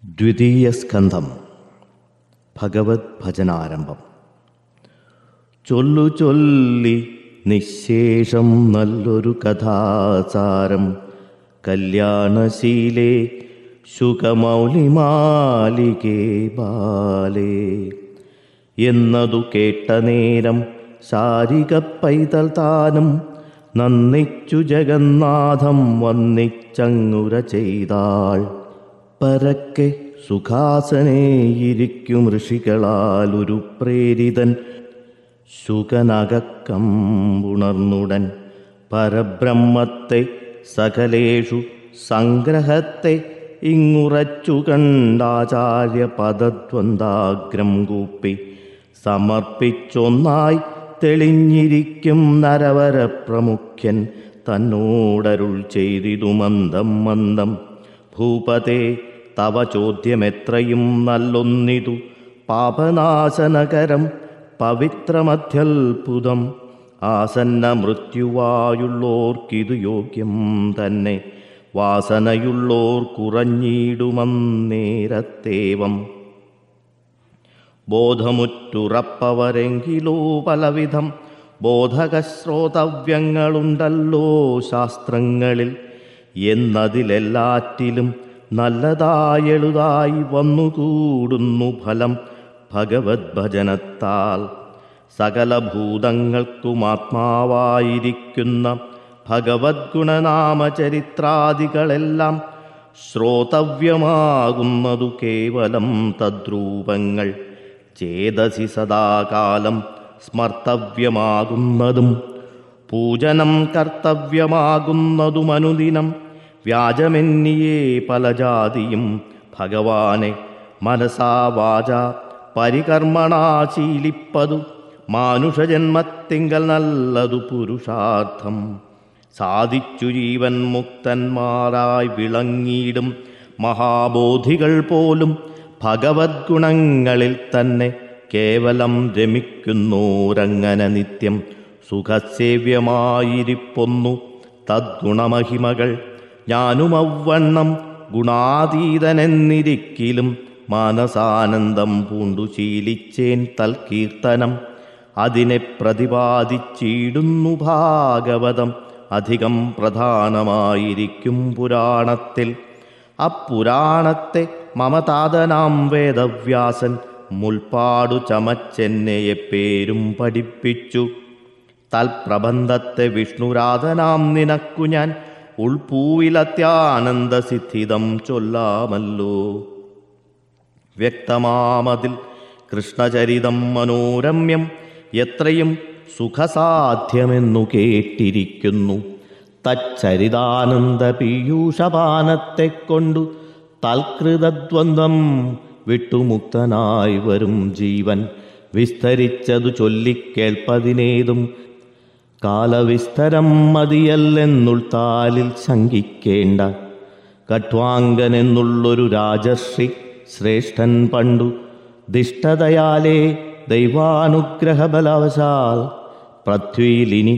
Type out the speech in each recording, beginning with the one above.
ദ്വിതീയ സ്കന്ധം ഭഗവത് ഭജനാരംഭം ചൊല്ലു ചൊല്ലി നിശേഷം നല്ലൊരു കഥാസാരം കല്യാണശീലേ ശുഖമൗലിമാലികേ ബാലേ എന്നതു കേട്ട നേരം ശാരിക പൈതൽ താനും നന്ദിച്ചു ജഗന്നാഥം വന്നിച്ചങ്ങുര ചെയ്താൾ പരക്കെ സുഖാസനേയിരിക്കും ഋഷികളാൽ ഒരു പ്രേരിതൻ ശുകനകക്കമ്പുണർന്നുടൻ പരബ്രഹ്മത്തെ സകലേഷു സംഗ്രഹത്തെ ഇങ്ങുറച്ചു കണ്ടാചാര്യ പദദ്വന്ദാഗ്രം കൂപ്പി സമർപ്പിച്ചൊന്നായി തെളിഞ്ഞിരിക്കും നരവര പ്രമുഖ്യൻ തന്നോടരുൾ ചെയ്തിതു മന്ദം മന്ദം ഭൂപതേ തവ ചോദ്യമെത്രയും നല്ലൊന്നിതു പാപനാശനകരം പവിത്രമത്യത്ഭുതം ആസന്ന മൃത്യുവായുള്ളോർക്കിതു യോഗ്യം തന്നെ വാസനയുള്ളോർ കുറഞ്ഞിടുമന്നേരത്തേവം ബോധമുറ്റുറപ്പവരെങ്കിലോ പലവിധം ബോധകശ്രോതവ്യങ്ങളുണ്ടല്ലോ ശാസ്ത്രങ്ങളിൽ എന്നതിലെല്ലാറ്റിലും നല്ലതായെളുതായി വന്നുകൂടുന്നു ഫലം ഭഗവത് ഭജനത്താൽ സകല ഭൂതങ്ങൾക്കും ആത്മാവായിരിക്കുന്ന ഭഗവത് ഗുണനാമചരിത്രാദികളെല്ലാം ശ്രോതവ്യമാകുന്നതു കേവലം തദ്രൂപങ്ങൾ ചേതസി സദാകാലം സ്മർത്തവ്യമാകുന്നതും പൂജനം കർത്തവ്യമാകുന്നതും അനുദിനം വ്യാജമെന്നിയേ പല ജാതിയും ഭഗവാനെ മനസാ വാച പരികർമ്മണാ ശീലിപ്പതു മാനുഷജന്മത്തിങ്കൽ നല്ലതു പുരുഷാർത്ഥം സാധിച്ചു ജീവൻ മുക്തന്മാരായി വിളങ്ങിയിടും മഹാബോധികൾ പോലും ഭഗവത് ഗുണങ്ങളിൽ തന്നെ കേവലം രമിക്കുന്നോരങ്ങനെ നിത്യം സുഖസേവ്യമായിരിപ്പൊന്നു തദ്ഗുണമഹിമകൾ ഞാനുമവണ്ണം ഗുണാതീതനെന്നിരിക്കിലും മാനസാനന്ദം പൂണ്ടു ശീലിച്ചേൻ തൽകീർത്തനം അതിനെ പ്രതിപാദിച്ചിടുന്നു ഭാഗവതം അധികം പ്രധാനമായിരിക്കും പുരാണത്തിൽ അപ്പുരാണത്തെ മമതാതനാം വേദവ്യാസൻ മുൽപ്പാടു ചമച്ചെന്നെയെ പേരും പഠിപ്പിച്ചു തൽപ്രബന്ധത്തെ വിഷ്ണുരാധനാം നിനക്കു ഞാൻ ഉൾപൂവിലത്യാനന്ദസിദ്ധിതം ചൊല്ലാമല്ലോ വ്യക്തമാമതിൽ കൃഷ്ണചരിതം മനോരമ്യം എത്രയും സുഖസാധ്യമെന്നു കേട്ടിരിക്കുന്നു തച്ചരിതാനന്ദ പീയൂഷപാനത്തെ കൊണ്ടു തൽകൃതദ്വന്ദ്വം വിട്ടുമുക്തനായി വരും ജീവൻ വിസ്തരിച്ചതു ചൊല്ലിക്കേൾപ്പതിനേതും കാലവിസ്തരം മതിയല്ലെന്നുൾത്താലിൽ ശങ്കിക്കേണ്ട കട്വാങ്കനെന്നുള്ളൊരു രാജർഷി ശ്രേഷ്ഠൻ പണ്ടു ദിഷ്ടതയാലേ ദൈവാനുഗ്രഹബലവശാൽ പൃഥ്വിയിലിനി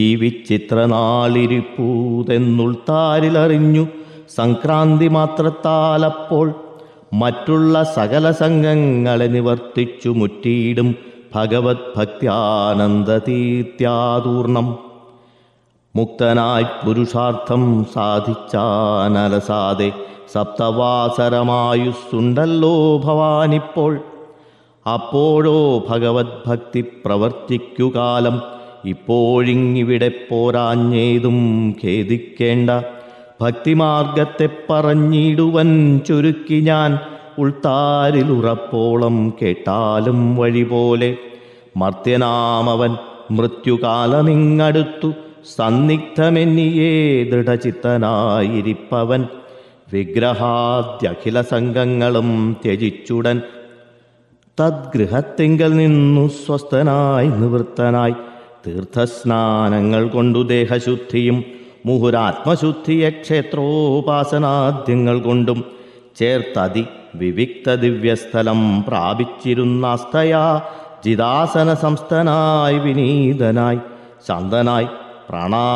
ജീവിച്ചിത്രനാളിരിപ്പൂതെന്നുൾത്താരിലറിഞ്ഞു സംക്രാന്തി മാത്രത്താലപ്പോൾ മറ്റുള്ള സകല സംഘങ്ങളെ നിവർത്തിച്ചു മുറ്റിയിടും ഭഗവത് ഭക്ത്യാനന്ദതീത്യാതൂർണം മുക്തനായി പുരുഷാർത്ഥം സാധിച്ചാനലസാതെ സപ്തവാസരമായുസ്സുണ്ടല്ലോ ഭവാനിപ്പോൾ അപ്പോഴോ ഭഗവത് ഭക്തി പ്രവർത്തിക്കുകാലം ഇപ്പോഴിങ്ങിവിടെ പോരാഞ്ഞേതും ഖേദിക്കേണ്ട ഭക്തിമാർഗത്തെ പറഞ്ഞിടുവൻ ചുരുക്കി ഞാൻ ഉൾത്താരിലുറപ്പോളം കേട്ടാലും വഴി പോലെ മർത്യനാമവൻ മൃത്യുകാലമിങ്ങടുത്തു സന്നിഗ്ധമെന്നിയേ ദൃഢചിത്തനായിരിപ്പവൻ വിഗ്രഹാദ്യഖില സംഘങ്ങളും ത്യജിച്ചുടൻ തദ്ഗൃഹത്തിങ്കൽ നിന്നു സ്വസ്ഥനായി നിവൃത്തനായി തീർത്ഥസ്നാനങ്ങൾ കൊണ്ടു ദേഹശുദ്ധിയും മുഹുരാത്മശുദ്ധിയെ ക്ഷേത്രോപാസനാദ്യങ്ങൾ കൊണ്ടും ചേർത്തതി വിവിക്ത ദിവ്യസ്ഥലം പ്രാപിച്ചിരുന്നാസ്തയാ ജിതാസന സംസ്ഥനായി വിനീതനായി ശാന്തനായി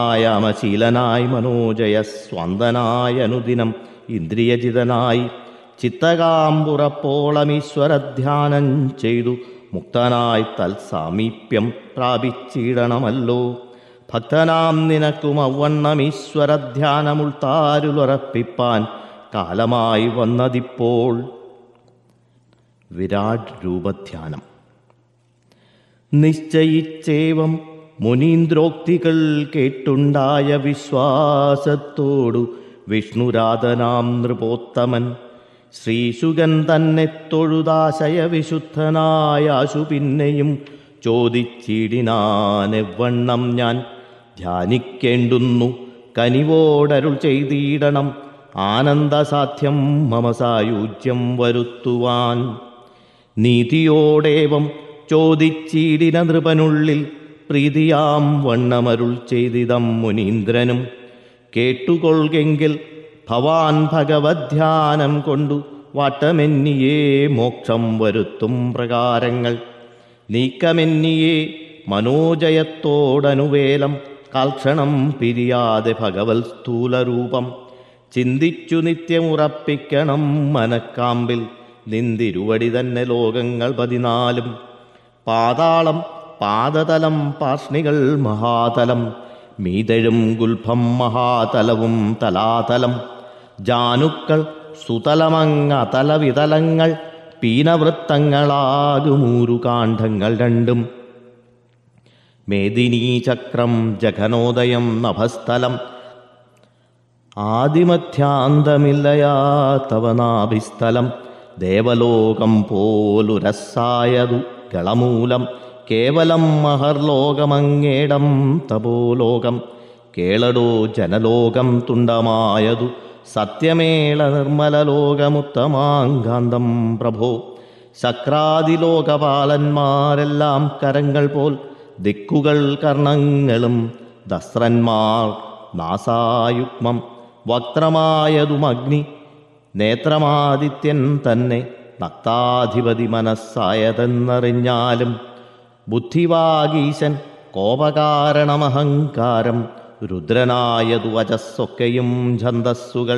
പ്രാണായാമശീലനായി മനോജയ സ്വന്തനായ അനുദിനം ഇന്ദ്രിയജിതനായി ചിത്തകാമ്പുറപ്പോളമീശ്വരധ്യാനം ചെയ്തു മുക്തനായി തൽസാമീപ്യം പ്രാപിച്ചിടണമല്ലോ ഭക്തനാം നിനക്കും അവണ്ണം ഈശ്വരധ്യാനമുൾത്താരുലുറപ്പിപ്പാൻ കാലമായി വന്നതിപ്പോൾ വിരാട് രൂപധ്യാനം നിശ്ചയിച്ചേവം മുനീന്ദ്രോക്തികൾ കേട്ടുണ്ടായ വിശ്വാസത്തോടു വിഷ്ണുരാധനാം നൃപോത്തമൻ ശ്രീശുഗൻ തന്നെ തൊഴുതാശയ വിശുദ്ധനായാശു പിന്നെയും ചോദിച്ചിടിനാനെവണ്ണം ഞാൻ ധ്യാനിക്കേണ്ടുന്നു കനിവോടരുൾ ചെയ്തിടണം ആനന്ദസാധ്യം മമ സായുജ്യം വരുത്തുവാൻ നീതിയോടേവം ചോദിച്ചീടിന നൃപനുള്ളിൽ പ്രീതിയാം വണ്ണമരുൾ ചെയ്തിതം മുനീന്ദ്രനും കേട്ടുകൊള്ളുകെങ്കിൽ ഭവാൻ ഭഗവധ്യാനം കൊണ്ടു വാട്ടമെന്നിയേ മോക്ഷം വരുത്തും പ്രകാരങ്ങൾ നീക്കമെന്നിയേ മനോജയത്തോടനുവേലം കാൽക്ഷണം പിരിയാതെ ഭഗവൽ സ്ഥൂലരൂപം ചിന്തിച്ചു നിത്യമുറപ്പിക്കണം മനക്കാമ്പിൽ നിന്തിരുവടി തന്നെ ലോകങ്ങൾ പതിനാലും പാതാളം പാദതലം പാർഷ്ണികൾ മഹാതലം മീതഴും ഗുൽഭം മഹാതലവും തലാതലം ജാനുക്കൾ സുതലമങ്ങതലവിതലങ്ങൾ പീനവൃത്തങ്ങളാകുമൂരു കാണ്ഡങ്ങൾ രണ്ടും മേദിനീചക്രം ജഘനോദയം നഭസ്ഥലം ആദിമധ്യാന്തമില്ലയാത്തവനാഭിസ്ഥലം ദേവലോകം പോലുരസ്സായതു ഗളമൂലം കേവലം മഹർലോകമങ്ങേടം തപോലോകം കേളടോ ജനലോകം തുണ്ടമായതു സത്യമേള നിർമ്മലലോകമുത്തമാങ്കാന്തം പ്രഭോ ശക്രാദിലോകപാലന്മാരെല്ലാം കരങ്ങൾ പോൽ ദിക്കുകൾ കർണങ്ങളും ദസ്രന്മാർ നാസായുഗ്മം വക്രമായതുമഗ്നി നേത്രമാദിത്യൻ തന്നെ നക്താധിപതി മനസ്സായതെന്നറിഞ്ഞാലും ബുദ്ധിവാഗീശൻ കോപകാരണമഹങ്കാരം രുദ്രനായതു വചസ്സൊക്കെയും ഛന്ദസ്സുകൾ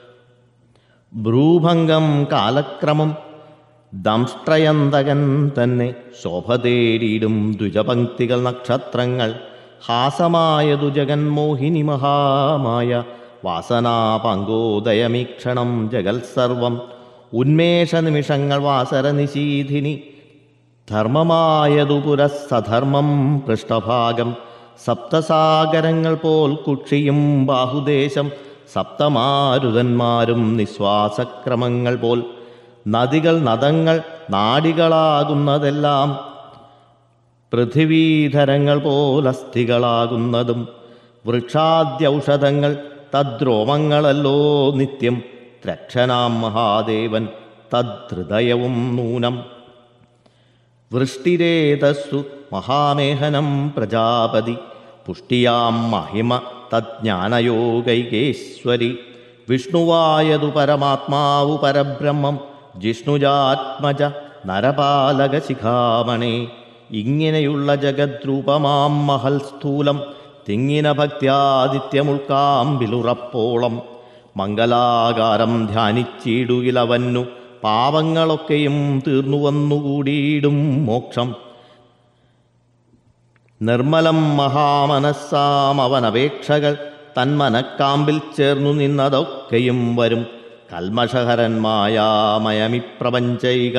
ഭ്രൂഭംഗം കാലക്രമം ദംഷ്ട്രയന്തകൻ തന്നെ ശോഭ തേടിയിടും ദ്വിജപങ്ക്തികൾ നക്ഷത്രങ്ങൾ ഹാസമായതു ജഗന്മോഹിനി മഹാമായ വാസനാപങ്കോദയമീക്ഷണം ജഗൽ സർവം ഉന്മേഷ നിമിഷങ്ങൾ വാസര നിശീധിനി ധർമ്മമായതു പുരസ്സധർമ്മം പൃഷ്ഠഭാഗം സപ്തസാഗരങ്ങൾ പോൽ കുക്ഷിയും ബാഹുദേശം സപ്തമാരുതന്മാരും നിശ്വാസക്രമങ്ങൾ പോൽ നദികൾ നദങ്ങൾ നാടികളാകുന്നതെല്ലാം പൃഥിവീധരങ്ങൾ പോലസ്ഥികളാകുന്നതും വൃക്ഷാദ്യൗഷധങ്ങൾ തദ്രോമങ്ങളല്ലോ നിത്യം ത്രക്ഷനാം മഹാദേവൻ തദ്ഹൃദയവും നൂനം വൃഷ്ടിരേതസ്സു മഹാമേഹനം പ്രജാപതി പുഷ്ടിയാം മഹിമ തജ്ഞാനയോഗൈകേശ്വരി വിഷ്ണുവായതു പരമാത്മാവു പരബ്രഹ്മം ജിഷ്ണുജാത്മജ നരപാലക ശിഖാമണേ ഇങ്ങനെയുള്ള ജഗദ്രൂപമാം മഹൽ സ്ഥൂലം തിങ്ങിന ഭക്ത്യാദിത്യമുൾക്കാമ്പിലുറപ്പോളം മംഗലാകാരം ധ്യാനിച്ചിടുകിലവന്നു പാവങ്ങളൊക്കെയും തീർന്നു വന്നുകൂടിയിടും മോക്ഷം നിർമ്മലം മഹാമനസ്സാം അവനപേക്ഷകൾ തന്മനക്കാമ്പിൽ ചേർന്നു നിന്നതൊക്കെയും വരും കൽമഷഹരന്മായാമയമിപ്രപഞ്ചൈക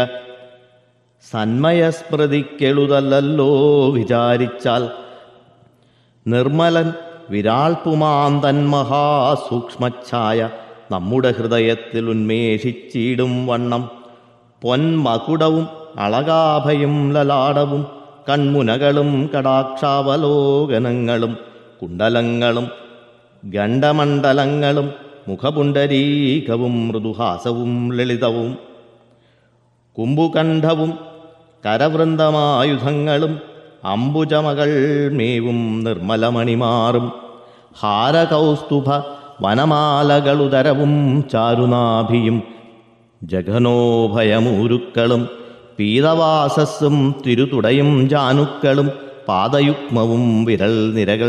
സന്മയസ്മൃതിക്കെളുതല്ലോ വിചാരിച്ചാൽ നിർമ്മലൻ വിരാൾപുമാന്തൻ മഹാസൂക്ഷ്മച്ഛായ നമ്മുടെ ഹൃദയത്തിൽ ഉന്മേഷിച്ചിടും വണ്ണം പൊന്മകുടവും അളകാഭയും ലലാടവും കൺമുനകളും കടാക്ഷാവലോകനങ്ങളും കുണ്ടലങ്ങളും ഗണ്ഡമണ്ഡലങ്ങളും മുഖപുണ്ടരീകവും മൃദുഹാസവും ലളിതവും കുംഭുകണ്ഠവും കരവൃന്ദമായുധങ്ങളും അംബുജമകൾ മേവും നിർമ്മലമണിമാറും ഹാരകൗസ്തുഭ വനമാലകളുദരവും ചാരുനാഭിയും ജഘനോഭയമൂരുക്കളും പീതവാസസ്സും തിരുതുടയും ജാനുക്കളും പാദയുഗ്മവും വിരൽ നിരകൾ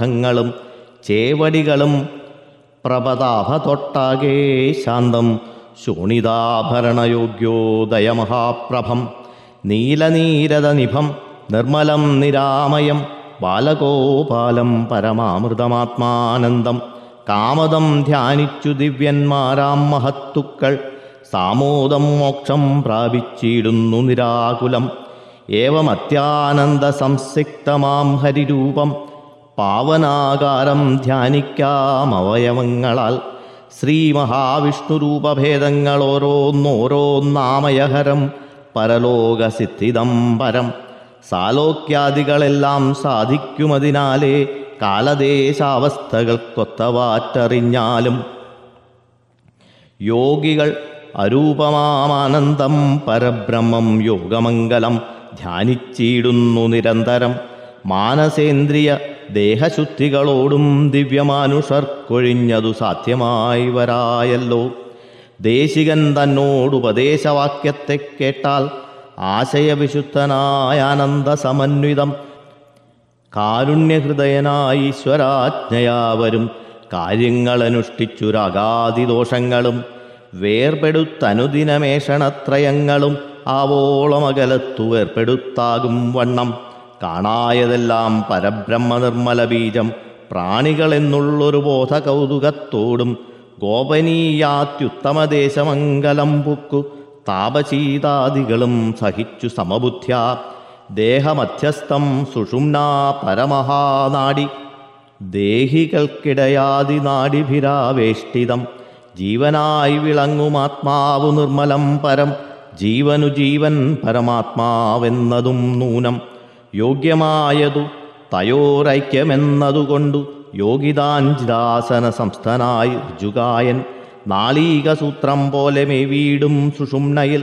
നഖങ്ങളും ചേവടികളും പ്രപതാഭ തൊട്ടാകെ ശാന്തം ശോണിതാഭരണയോഗ്യോദയമഹാപ്രഭം നീലനീരദനിഭം നിർമ്മലം നിരാമയം ബാലഗോപാലം പരമാമൃതമാത്മാനന്ദം കാമദം ധ്യാനിച്ചു ദിവ്യന്മാരാം മഹത്തുക്കൾ സാമോദം മോക്ഷം പ്രാപിച്ചിടുന്നു നിരാകുലം ഏവമത്യാനന്ദ സംസിക്തമാം ഹരിരൂപം പാവനാകാരം ധ്യാനിക്കാം അവയവങ്ങളാൽ ശ്രീ മഹാവിഷ്ണുരൂപഭേദങ്ങൾ ഓരോന്നോരോന്നാമയഹരം പരലോകസിദ്ധിദം പരം സാലോക്യാദികളെല്ലാം സാധിക്കുമതിനാലേ കാലദേശാവസ്ഥകൾക്കൊത്തവാറ്ററിഞ്ഞാലും യോഗികൾ അരൂപമാനന്ദം പരബ്രഹ്മം യോഗമംഗലം ധ്യാനിച്ചിടുന്നു നിരന്തരം മാനസേന്ദ്രിയ ദേഹശുദ്ധികളോടും ദിവ്യമാനുഷർക്കൊഴിഞ്ഞതു സാധ്യമായി വരായല്ലോ ദേശികൻ തന്നോടുപദേശവാക്യത്തെ കേട്ടാൽ ആശയവിശുദ്ധനായ ആനന്ദസമന്വിതം കാരുണ്യഹൃദയനായ ഈശ്വരാജ്ഞയാവരും കാര്യങ്ങളനുഷ്ഠിച്ചുരാഗാതിദോഷങ്ങളും വേർപെടുത്തനുദിനമേഷണത്രയങ്ങളും ആവോളമകലത്തു വേർപെടുത്താകും വണ്ണം കാണായതെല്ലാം പരബ്രഹ്മനിർമ്മല ബീജം പ്രാണികളെന്നുള്ളൊരു ബോധ കൗതുകത്തോടും ഗോപനീയാത്യുത്തമദേശമംഗലം പുക്കു താപശീതാദികളും സഹിച്ചു സമബുദ്ധ്യ ദേഹമധ്യസ്ഥം സുഷുമ്നാ പരമഹാനാടി ദേഹികൾക്കിടയാതി നാടിഭിരാവേഷ്ടിതം ജീവനായി വിളങ്ങുമാത്മാവു നിർമ്മലം പരം ജീവനു ജീവൻ പരമാത്മാവെന്നതും നൂനം യോഗ്യമായതു തയോരൈക്യമെന്നതുകൊണ്ടു യോഗിതാഞ്ജിതാസന സംസ്ഥനായി ഋജുകായൻ നാളീകസൂത്രം പോലെ മേവീടും സുഷുമ്നയിൽ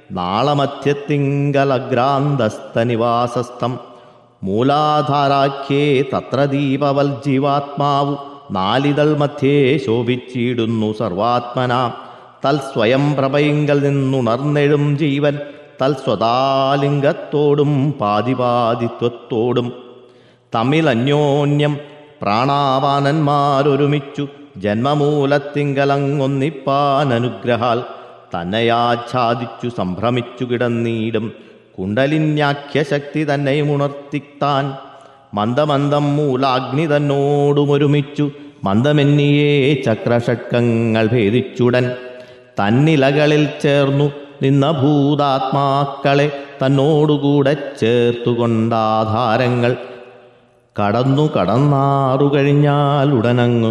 നാളമധ്യത്തിങ്കലഗ്രാന്തസ്ഥനിവാസസ്ഥം മൂലാധാരാഖ്യേ തത്ര ദീപവൽ ജീവാത്മാവു നാലിതൾ മധ്യേ ശോഭിച്ചിടുന്നു സർവാത്മന തൽ സ്വയം പ്രഭയിങ്കൽ നിന്നുണർന്നെഴും ജീവൻ തൽ സ്വതാലിംഗത്തോടും പാതിപാതിത്വത്തോടും തമ്മിൽ അന്യോന്യം പ്രാണാപാനന്മാരൊരുമിച്ചു ജന്മമൂലത്തിങ്കലങ്ങൊന്നിപ്പാൻ അനുഗ്രഹാൽ തന്നെയാച്ഛാദിച്ചു സംഭ്രമിച്ചു കിടന്നീടും കുണ്ടലിന്യാഖ്യശക്തി തന്നെയും ഉണർത്തിത്താൻ മന്ദമന്ദം മൂലാഗ്നി തന്നോടുമൊരുമിച്ചു മന്ദമെന്നിയേ ചക്രഷട്കങ്ങൾ ഭേദിച്ചുടൻ തന്നിലകളിൽ ചേർന്നു നിന്ന ഭൂതാത്മാക്കളെ തന്നോടുകൂടെ ചേർത്തുകൊണ്ടാധാരങ്ങൾ കടന്നു കടന്നാറു കഴിഞ്ഞാൽ ഉടനങ്ങു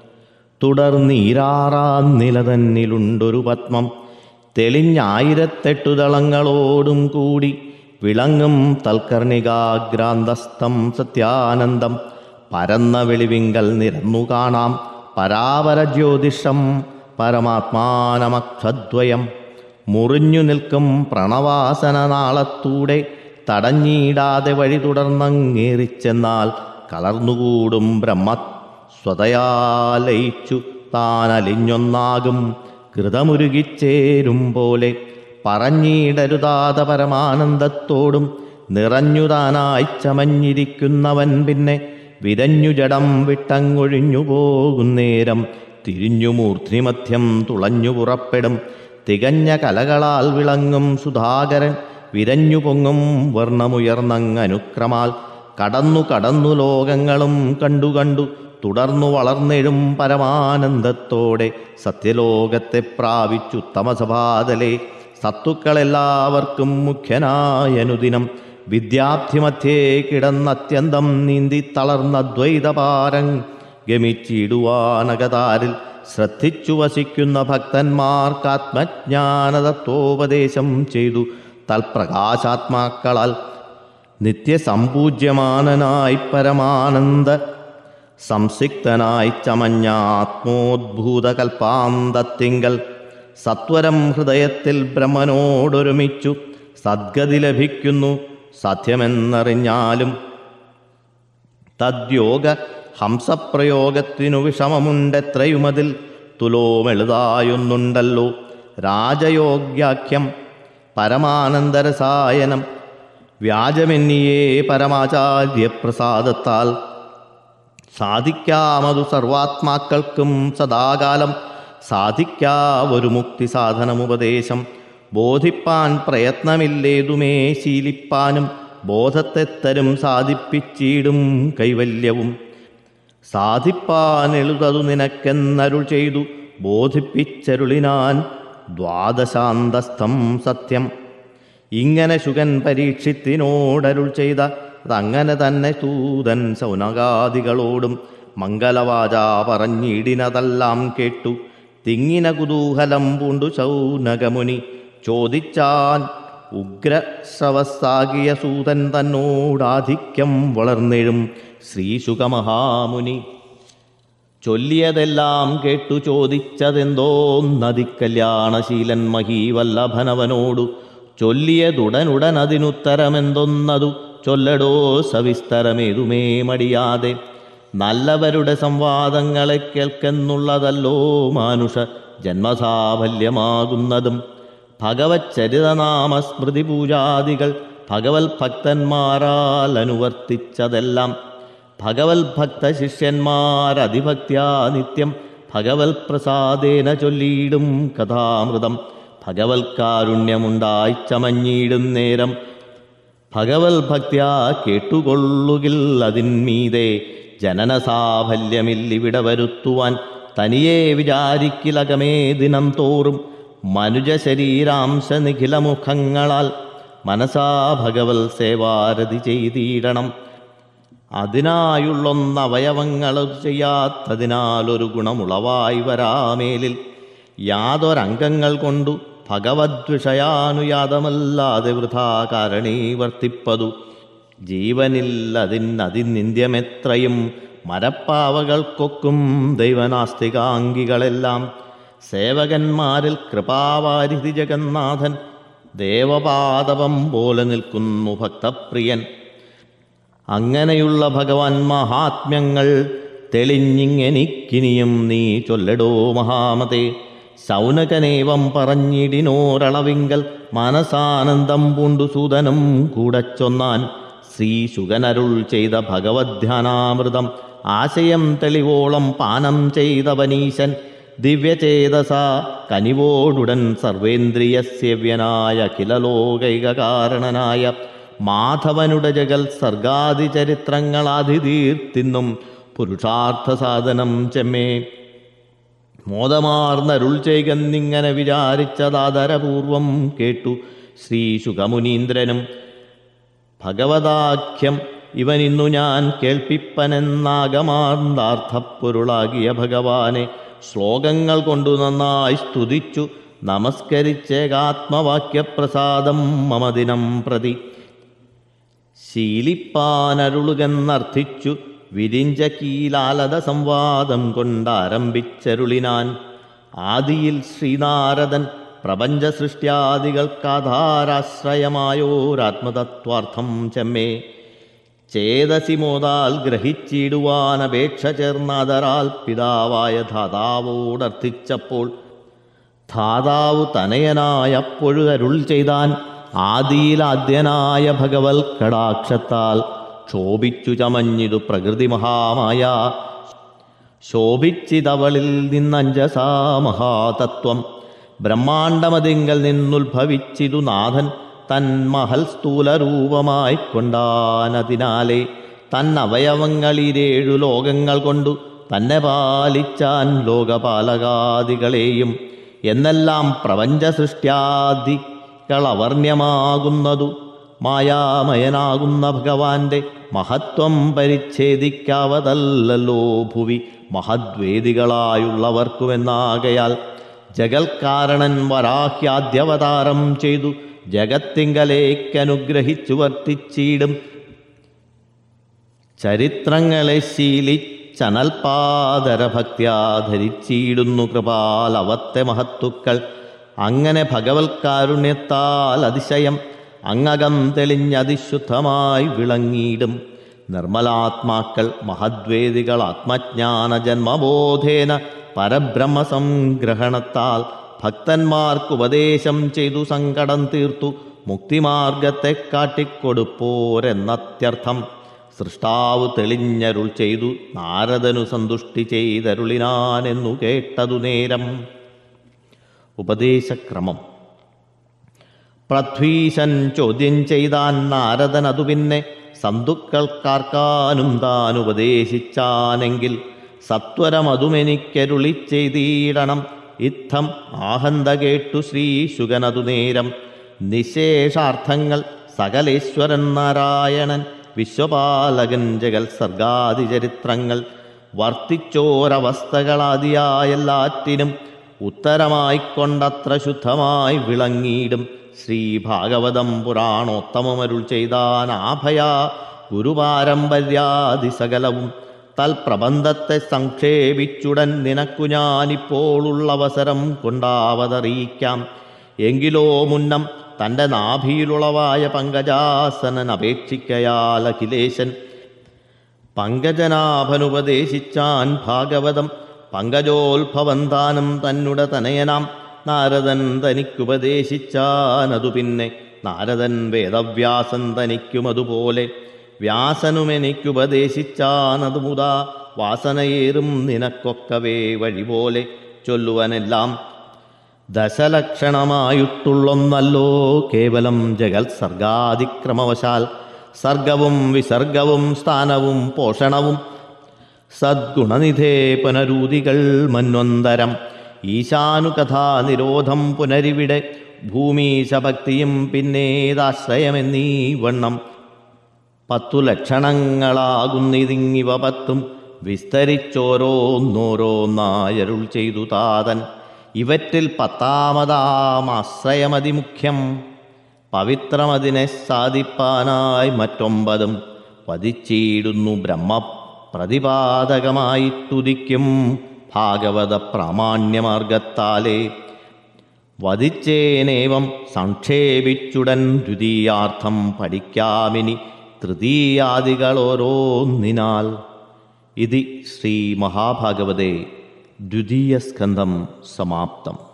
തുടർന്നീരാറാം നില തന്നിലുണ്ടൊരു പത്മം തെളിഞ്ഞായിരത്തെട്ടു ദളങ്ങളോടും കൂടി വിളങ്ങും തൽക്കർണികാഗ്രാന്തസ്ഥം സത്യാനന്ദം പരന്ന വെളിവിങ്കൽ നിരന്നു കാണാം പരാപര ജ്യോതിഷം പരമാത്മാനമക്ഷദ്വയം മുറിഞ്ഞു നിൽക്കും പ്രണവാസന നാളത്തൂടെ തടഞ്ഞിടാതെ വഴി തുടർന്നങ്ങേറിച്ചെന്നാൽ കളർന്നുകൂടും ബ്രഹ്മ സ്വതയാലയിച്ചു താനലിഞ്ഞൊന്നാകും കൃതമുരുകിച്ചേരും പോലെ പറഞ്ഞിടരുതാത പരമാനന്ദത്തോടും നിറഞ്ഞുതാനായി ചമഞ്ഞിരിക്കുന്നവൻ പിന്നെ വിരഞ്ഞു ജഡം വിട്ടങ്ങൊഴിഞ്ഞു പോകുന്നേരം തിരിഞ്ഞു മൂർധ്നിമധ്യം തുളഞ്ഞു പുറപ്പെടും തികഞ്ഞ കലകളാൽ വിളങ്ങും സുധാകരൻ വിരഞ്ഞു പൊങ്ങും വർണ്ണമുയർന്നങ്ങനുക്രമാൽ കടന്നു കടന്നു ലോകങ്ങളും കണ്ടു കണ്ടു തുടർന്നു വളർന്നെഴും പരമാനന്ദത്തോടെ സത്യലോകത്തെ പ്രാപിച്ചുത്തമസഭാതലെ സത്തുക്കളെല്ലാവർക്കും മുഖ്യനായ അനുദിനം വിദ്യാർത്ഥിമധ്യേ കിടന്നത്യന്തം നീന്തി തളർന്ന ദ്വൈതപാരം ഗമിച്ചിടുവാനകതാരിൽ ശ്രദ്ധിച്ചു വസിക്കുന്ന ഭക്തന്മാർക്കാത്മജ്ഞാനതത്വോപദേശം ചെയ്തു തൽപ്രകാശാത്മാക്കളാൽ നിത്യസമ്പൂജ്യമാനനായി പരമാനന്ദ സംസിക്തനായി ചമഞ്ഞാത്മോദ്ഭൂതകൽപ്പാന്തത്തിങ്കൽ സത്വരം ഹൃദയത്തിൽ ബ്രഹ്മനോടൊരുമിച്ചു സദ്ഗതി ലഭിക്കുന്നു സത്യമെന്നറിഞ്ഞാലും തദ്യോഗ ഹംസപ്രയോഗത്തിനു വിഷമമുണ്ടെത്രയുമതിൽ തുലോമെളുതായൊന്നുണ്ടല്ലോ രാജയോഗ്യാഖ്യം പരമാനന്ദരസായനം വ്യാജമെന്നിയേ പരമാചാര്യപ്രസാദത്താൽ സാധിക്കാമതു സർവാത്മാക്കൾക്കും സദാകാലം സാധിക്കാവൊരു മുക്തി സാധനമുപദേശം ബോധിപ്പാൻ പ്രയത്നമില്ലേതുമേ ശീലിപ്പാനും ബോധത്തെ തരും സാധിപ്പിച്ചിടും കൈവല്യവും സാധിപ്പാൻ എഴുതതു നിനക്കെന്നരുൾ ചെയ്തു ബോധിപ്പിച്ചരുളിനാൻ ദ്വാദശാന്തസ്ഥം സത്യം ഇങ്ങനെ ശുഗൻ പരീക്ഷിത്തിനോടരുൾ ചെയ്ത അതങ്ങനെ തന്നെ തൂതൻ സൗനകാദികളോടും മംഗലവാച പറഞ്ഞിടിനതെല്ലാം കേട്ടു തിങ്ങിന കുതൂഹലം പൂണ്ടു ശൗനകമുനി ചോദിച്ചാൻ ഉഗ്രശ്രവസ്സാകിയ സൂതൻ തന്നോടാധിക്യം വളർന്നെഴും ശ്രീശുഖമഹാമുനി ചൊല്ലിയതെല്ലാം കേട്ടു ചോദിച്ചതെന്തോ നദിക്കല്യാണശീലൻ മഹീവല്ലഭനവനോടു ചൊല്ലിയതുടനുടൻ അതിനുത്തരമെന്തൊന്നതു ചൊല്ലടോ സവിസ്തരമേതുമേ മടിയാതെ നല്ലവരുടെ സംവാദങ്ങളെ കേൾക്കെന്നുള്ളതല്ലോ മാനുഷ ജന്മസാഫല്യമാകുന്നതും ഭഗവത് ചരിതനാമസ്മൃതി പൂജാദികൾ ഭഗവത് ഭക്തന്മാരാൽ അനുവർത്തിച്ചതെല്ലാം ഭഗവത് ഭക്ത ശിഷ്യന്മാരതിഭക്ത്യാ നിത്യം ഭഗവത് പ്രസാദേന ചൊല്ലിയിടും കഥാമൃതം ഭഗവത് കാരുണ്യമുണ്ടായി ചമഞ്ഞിടും നേരം ഭഗവത് ഭക്ത്യാ കേട്ടുകൊള്ളുകിൽ അതിന്മീതെ ജനന സാഫല്യമില്ലിവിടെ വരുത്തുവാൻ തനിയെ വിചാരിക്കിലകമേ ദിനം തോറും മനുജ ശരീരാംശ നിഖിലമുഖങ്ങളാൽ മനസാ ഭഗവത് സേവാരതി ചെയ്തിടണം അതിനായുള്ളൊന്നവയവങ്ങൾ ചെയ്യാത്തതിനാൽ ഒരു ഗുണമുളവായി വരാമേലിൽ യാതൊരംഗങ്ങൾ കൊണ്ടു ഭഗവദ്വിഷയാനുയാതമല്ലാതെ വൃഥാ കാരണീ വർത്തിപ്പതു ജീവനിൽ അതിനതിനിന്ദ്യമെത്രയും മരപ്പാവകൾക്കൊക്കും ദൈവനാസ്തികാംഗികളെല്ലാം സേവകന്മാരിൽ കൃപാവാരിധി ജഗന്നാഥൻ ദേവപാദവം പോലെ നിൽക്കുന്നു ഭക്തപ്രിയൻ അങ്ങനെയുള്ള ഭഗവാൻ മഹാത്മ്യങ്ങൾ തെളിഞ്ഞിങ്ങെനിക്കിനിയും നീ ചൊല്ലടോ മഹാമതേ സൗനകനേവം പറഞ്ഞിടിനോരളവിങ്കൽ മനസാനന്ദം പൂണ്ടു സൂതനും കൂടെ ചൊന്നാൻ ശ്രീ ശുഗനരുൾ ചെയ്ത ഭഗവദ്ധ്യാനാമൃതം ആശയം തെളിവോളം പാനം ചെയ്ത വനീശൻ ദിവ്യചേതസ കനിവോടുടൻ സർവേന്ദ്രിയസേവ്യനായ കിലലോകൈകാരണനായ മാധവനുടെ ജഗൽ സർഗാദി ചരിത്രങ്ങളാതിതീർത്തിന്നും പുരുഷാർത്ഥ സാധനം ചെമ്മേ മോദമാർന്നരുൾ ചെയ്കന്നിങ്ങനെ വിചാരിച്ചതാദരപൂർവം കേട്ടു ശ്രീ ശുഖമുനീന്ദ്രനും ഭഗവതാഖ്യം ഇവനിന്നു ഞാൻ കേൾപ്പിപ്പനെന്നാകമാർന്നാർത്ഥപ്പൊരുളാകിയ ഭഗവാനെ ശ്ലോകങ്ങൾ കൊണ്ടു നന്നായി സ്തുതിച്ചു നമസ്കരിച്ചേകാത്മവാക്യപ്രസാദം മമദിനം പ്രതി ശീലിപ്പാനരുളുകെന്നർത്ഥിച്ചു വിരിഞ്ച കീലാലത സംവാദം കൊണ്ടാരംഭിച്ചരുളിനാൻ ആദിയിൽ ശ്രീനാരദൻ പ്രപഞ്ച സൃഷ്ട്യാദികൾക്കാധാരാശ്രയമായോരാത്മതത്വാർത്ഥം ചെമ്മേ ചേതസി മോതാൽ ഗ്രഹിച്ചിടുവാൻ അപേക്ഷ ചേർന്നാദരാൽ പിതാവായ ധാതാവോടർത്ഥിച്ചപ്പോൾ ധാതാവ് തനയനായപ്പോഴുതരുൾ ചെയ്താൻ ആദിയിലാദ്യനായ ഭഗവൽ കടാക്ഷത്താൽ ക്ഷോഭിച്ചു ചമഞ്ഞിതു പ്രകൃതി മഹാമായ ശോഭിച്ചിതവളിൽ നിന്നഞ്ജസാ മഹാതത്വം ബ്രഹ്മാണ്ടമതിങ്കൽ നിന്നുത്ഭവിച്ചിതു നാഥൻ തൻ മഹൽ സ്ഥൂലരൂപമായി കൊണ്ടാനതിനാലെ തന്നവയവങ്ങളിലേഴു ലോകങ്ങൾ കൊണ്ടു തന്നെ പാലിച്ചാൻ ലോകപാലകാദികളെയും എന്നെല്ലാം പ്രപഞ്ച സൃഷ്ട്യാദികളവർണ്യമാകുന്നതു മായാമയനാകുന്ന ഭഗവാന്റെ മഹത്വം പരിച്ഛേദിക്കാവതല്ലോ ഭുവി മഹദ്വേദികളായുള്ളവർക്കുമെന്നാകയാൽ ജഗൽക്കാരണൻ വരാഹ്യാദ്യവതാരം ചെയ്തു ജഗത്തിങ്കലേക്കനുഗ്രഹിച്ചു വർത്തിച്ചിടും ചരിത്രങ്ങളെ ശീലിച്ചനൽപാദരഭക്ത്യാ ധരിച്ചിടുന്നു കൃപാലവത്തെ മഹത്തുക്കൾ അങ്ങനെ ഭഗവത്കാരുണ്യത്താൽ അതിശയം അങ്ങകം തെളിഞ്ഞതിശുദ്ധമായി വിളങ്ങിയിടും നിർമ്മലാത്മാക്കൾ മഹദ്വേദികൾ ആത്മജ്ഞാന ജന്മബോധേന പരബ്രഹ്മസംഗ്രഹണത്താൽ ഭക്തന്മാർക്കുപദേശം ചെയ്തു സങ്കടം തീർത്തു മുക്തിമാർഗത്തെ കാട്ടിക്കൊടുപ്പോരെന്നത്യർത്ഥം സൃഷ്ടാവ് തെളിഞ്ഞരുൾ ചെയ്തു നാരദനു സന്തുഷ്ടി ചെയ്തരുളിനാനെന്നു കേട്ടതു നേരം ഉപദേശക്രമം പൃഥ്വീശൻ ചോദ്യം ചെയ്താൻ നാരദൻ അതു പിന്നെ സന്തുക്കൾക്കാർക്കാനും താൻ ഉപദേശിച്ചാനെങ്കിൽ സത്വരമതുമെനിക്കരുളി ചെയ്തിടണം ഇത്തം ആഹന്ത കേട്ടു ശ്രീശുകനതു നേരം നിശേഷാർത്ഥങ്ങൾ സകലേശ്വരൻ നാരായണൻ വിശ്വപാലകൻ ജഗൽ സർഗാദിചരിത്രങ്ങൾ വർത്തിച്ചോരവസ്ഥകളാദിയായെല്ലാറ്റിനും ഉത്തരമായിക്കൊണ്ടത്ര ശുദ്ധമായി വിളങ്ങിയിടും ശ്രീ ഭാഗവതം പുരാണോത്തമമരുൾ ചെയ്താൻ ആഭയ ഗുരുപാരമ്പര്യാദി സകലവും തൽപ്രബന്ധത്തെ സംക്ഷേപിച്ചുടൻ നിനക്കു ഞാനിപ്പോളുള്ളവസരം കൊണ്ടാവതറിയിക്കാം എങ്കിലോ മുന്നം തൻ്റെ നാഭിയിലുളവായ പങ്കജാസനൻ അപേക്ഷിക്കയാൽ അഖിലേശൻ പങ്കജനാഭനുപദേശിച്ചാൻ ഭാഗവതം പങ്കജോത്ഭവം താനും തന്നുടെ തനയനാം നാരദൻ തനിക്കുപദേശിച്ചാനതു പിന്നെ നാരദൻ വേദവ്യാസൻ തനിക്കുമതുപോലെ വ്യാസനുമെനിക്കുപദേശിച്ചാനതു മുതാ വാസനയേറും നിനക്കൊക്കവേ വഴിപോലെ ചൊല്ലുവനെല്ലാം ദശലക്ഷണമായിട്ടുള്ളൊന്നല്ലോ കേവലം ജഗൽ സർഗാതിക്രമവശാൽ സർഗവും വിസർഗവും സ്ഥാനവും പോഷണവും സദ്ഗുണനിധേ പുനരൂതികൾ മന്വന്തരം ഈശാനുകഥാ നിരോധം പുനരിവിടെ ഭൂമീശഭക്തിയും പിന്നേതാശ്രയമെന്നീ വണ്ണം പത്തു ലക്ഷണങ്ങളാകുന്നിതിങ്ങിവ പത്തും വിസ്തരിച്ചോരോന്നോരോന്നായരുൾ ചെയ്തു താതൻ ഇവറ്റിൽ പത്താമതാമാശ്രയമതിമുഖ്യം പവിത്രമതിനെ സാധിപ്പാനായി മറ്റൊമ്പതും വധിച്ചിടുന്നു ബ്രഹ്മ പ്രതിപാദകമായിട്ടുദിക്കും ഭാഗവത പ്രാമാണ്യമാർഗത്താലേ വധിച്ചേനേവം സംക്ഷേപിച്ചുടൻ ദ്വിതീയാർത്ഥം പഠിക്കാമിനി തൃതീയാദികളോരോന്നിനാൽ ഇതി ശ്രീ മഹാഭാഗവതേ ദ്വിതീയസ്കന്ധം സമാപ്തം